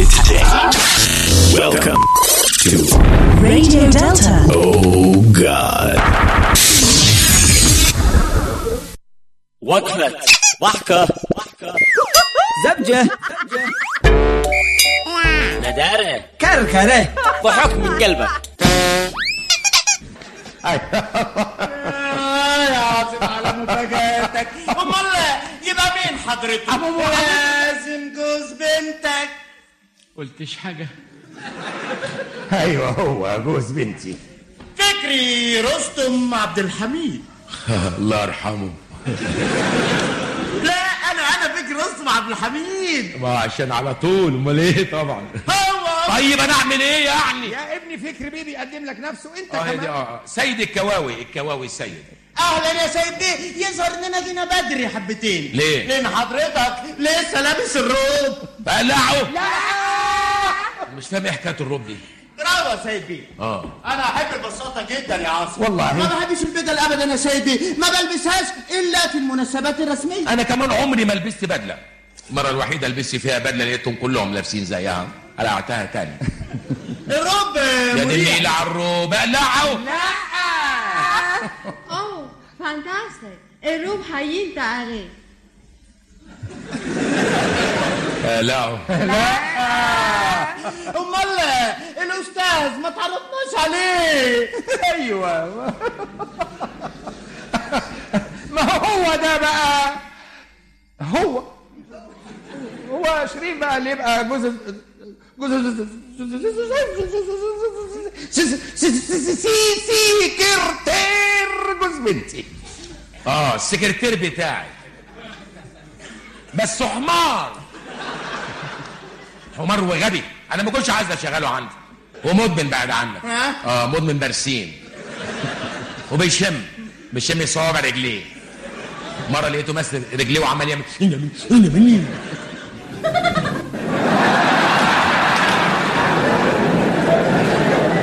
today. Welcome to Radio Delta. Oh God. وقفة ضحكة زبجة ندارة كركرة ضحك من قلبك يا عاصم على مفاجاتك امال يبقى مين حضرتك ابو لازم جوز بنتك قلتش حاجة ايوه هو جوز بنتي فكري رستم عبد الحميد الله يرحمه لا انا انا فكري رستم عبد الحميد ما عشان على طول امال ايه طبعا هو طيب انا اعمل ايه يعني يا ابني فكر بيه بيقدم لك نفسه انت اه هي دي كمان اه سيد الكواوي الكواوي سيد اهلا يا سيد بيه يظهر اننا جينا بدري حبتين ليه؟ لان حضرتك لسه لابس الروب بقلعه لا مش فاهم ايه حكايه الرب دي برافو يا سيد بيه اه انا احب البساطه جدا يا عاصم والله. ما بحبش البدل ابدا يا سيد بيه ما بلبسهاش الا في المناسبات الرسميه انا كمان عمري ما لبست بدله المره الوحيده لبست فيها بدله لقيتهم كلهم لابسين زيها قلعتها تاني الروب يا دي مريح. النيل على الروب اقلعه اوه فانتاستيك الروب هينت عليه اقلعه امال الاستاذ ما تعرفناش عليه ايوه ما هو ده بقى هو هو شريف بقى اللي يبقى جوز جوز سكرتير جوز بنتي اه السكرتير بتاعي بس حمار حمار وغبي انا ما كنتش عايز اشغله عندي ومدمن بعد عنك ها؟ اه مدمن برسيم وبيشم بيشم صوابع رجليه مره لقيته ماسك رجليه وعمال يعمل